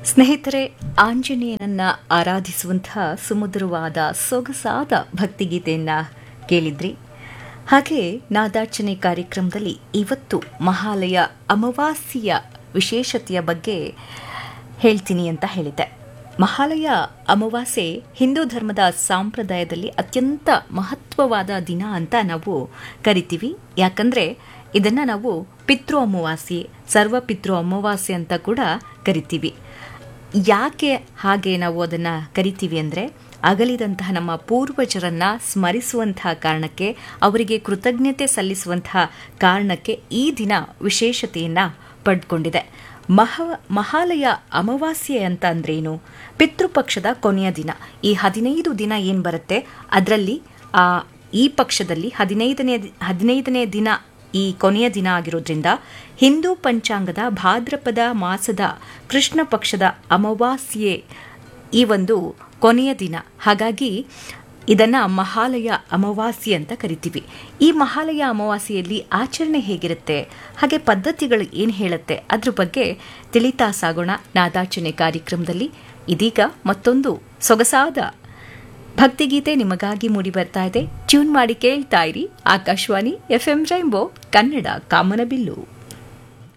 ಸ್ನೇಹಿತರೆ ಆಂಜನೇಯನನ್ನ ಆರಾಧಿಸುವಂತಹ ಸುಮಧುರವಾದ ಸೊಗಸಾದ ಭಕ್ತಿಗೀತೆಯನ್ನ ಕೇಳಿದ್ರಿ ಹಾಗೆ ನಾದಾರ್ಚನೆ ಕಾರ್ಯಕ್ರಮದಲ್ಲಿ ಇವತ್ತು ಮಹಾಲಯ ಅಮಾವಾಸ್ಯೆಯ ವಿಶೇಷತೆಯ ಬಗ್ಗೆ ಹೇಳ್ತೀನಿ ಅಂತ ಹೇಳಿದ್ದೆ ಮಹಾಲಯ ಅಮಾವಾಸ್ಯೆ ಹಿಂದೂ ಧರ್ಮದ ಸಂಪ್ರದಾಯದಲ್ಲಿ ಅತ್ಯಂತ ಮಹತ್ವವಾದ ದಿನ ಅಂತ ನಾವು ಕರಿತೀವಿ ಯಾಕಂದ್ರೆ ಇದನ್ನ ನಾವು ಪಿತೃ ಅಮಾವಾಸ್ಯೆ ಸರ್ವ ಪಿತೃ ಅಮಾವಾಸ್ಯೆ ಅಂತ ಕೂಡ ಕರಿತೀವಿ ಯಾಕೆ ಹಾಗೆ ನಾವು ಅದನ್ನು ಕರಿತೀವಿ ಅಂದರೆ ಅಗಲಿದಂತಹ ನಮ್ಮ ಪೂರ್ವಜರನ್ನ ಸ್ಮರಿಸುವಂತಹ ಕಾರಣಕ್ಕೆ ಅವರಿಗೆ ಕೃತಜ್ಞತೆ ಸಲ್ಲಿಸುವಂತಹ ಕಾರಣಕ್ಕೆ ಈ ದಿನ ವಿಶೇಷತೆಯನ್ನು ಪಡ್ಕೊಂಡಿದೆ ಮಹ ಮಹಾಲಯ ಅಮಾವಾಸ್ಯೆ ಅಂತ ಅಂದ್ರೇನು ಪಿತೃಪಕ್ಷದ ಕೊನೆಯ ದಿನ ಈ ಹದಿನೈದು ದಿನ ಏನು ಬರುತ್ತೆ ಅದರಲ್ಲಿ ಆ ಈ ಪಕ್ಷದಲ್ಲಿ ಹದಿನೈದನೇ ಹದಿನೈದನೇ ದಿನ ಈ ಕೊನೆಯ ದಿನ ಆಗಿರೋದ್ರಿಂದ ಹಿಂದೂ ಪಂಚಾಂಗದ ಭಾದ್ರಪದ ಮಾಸದ ಕೃಷ್ಣ ಪಕ್ಷದ ಅಮಾವಾಸ್ಯೆ ಈ ಒಂದು ಕೊನೆಯ ದಿನ ಹಾಗಾಗಿ ಇದನ್ನ ಮಹಾಲಯ ಅಮಾವಾಸ್ಯೆ ಅಂತ ಕರಿತೀವಿ ಈ ಮಹಾಲಯ ಅಮಾವಾಸ್ಯೆಯಲ್ಲಿ ಆಚರಣೆ ಹೇಗಿರುತ್ತೆ ಹಾಗೆ ಪದ್ಧತಿಗಳು ಏನು ಹೇಳುತ್ತೆ ಅದ್ರ ಬಗ್ಗೆ ತಿಳಿತಾ ಸಾಗೋಣ ನಾದಾರ್ಚನೆ ಕಾರ್ಯಕ್ರಮದಲ್ಲಿ ಇದೀಗ ಮತ್ತೊಂದು ಸೊಗಸಾದ ಭಕ್ತಿಗೀತೆ ನಿಮಗಾಗಿ ಮೂಡಿ ಬರ್ತಾ ಇದೆ ಟ್ಯೂನ್ ಮಾಡಿ ಕೇಳ್ತಾ ಇರಿ Akashvani F M rainbow Kannada ಕಾಮನಬಿಲ್ಲು